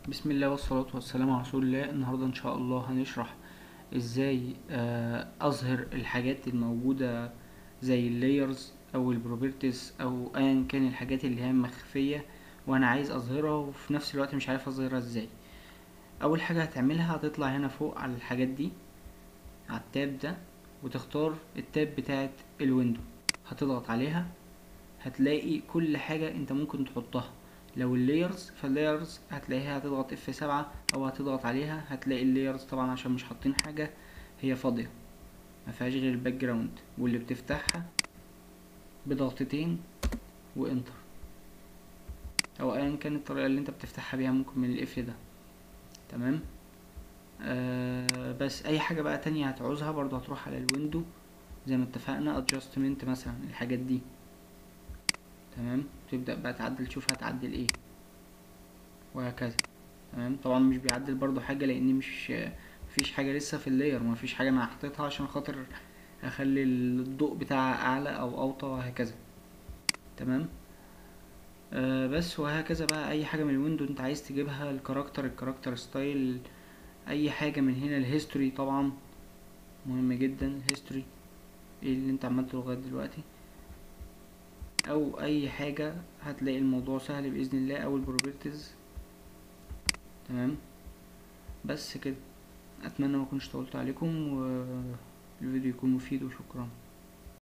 بسم الله والصلاة والسلام على رسول الله النهاردة ان شاء الله هنشرح ازاي آه، اظهر الحاجات الموجودة زي اللايرز او البروبرتيز او ايا كان الحاجات اللي هي مخفية وانا عايز اظهرها وفي نفس الوقت مش عارف اظهرها ازاي اول حاجة هتعملها هتطلع هنا فوق على الحاجات دي على التاب ده وتختار التاب بتاعت الويندو هتضغط عليها هتلاقي كل حاجة انت ممكن تحطها لو اللايرز فاللايرز هتلاقيها هتضغط اف سبعة او هتضغط عليها هتلاقي اللايرز طبعا عشان مش حاطين حاجة هي فاضية مفيهاش غير الباك جراوند واللي بتفتحها بضغطتين وانتر او ايا كانت الطريقة اللي انت بتفتحها بيها ممكن من القفل ده تمام آه بس اي حاجة بقى تانية هتعوزها برضو هتروح على الويندو زي ما اتفقنا adjustment مثلا الحاجات دي تمام تبدأ بقى تعدل تشوف هتعدل ايه وهكذا تمام طبعا مش بيعدل برضو حاجة لان مش مفيش حاجة لسه في اللاير مفيش حاجة انا حطيتها عشان خاطر اخلي الضوء بتاعها اعلى او اوطى وهكذا تمام آه بس وهكذا بقى اي حاجة من الويندو انت عايز تجيبها الكاركتر الكاركتر ستايل اي حاجة من هنا الهيستوري طبعا مهم جدا الهيستوري ايه اللي انت عملته لغاية دلوقتي او اي حاجة هتلاقي الموضوع سهل باذن الله او البروبرتيز تمام بس كده اتمنى ما اكونش طولت عليكم والفيديو يكون مفيد وشكرا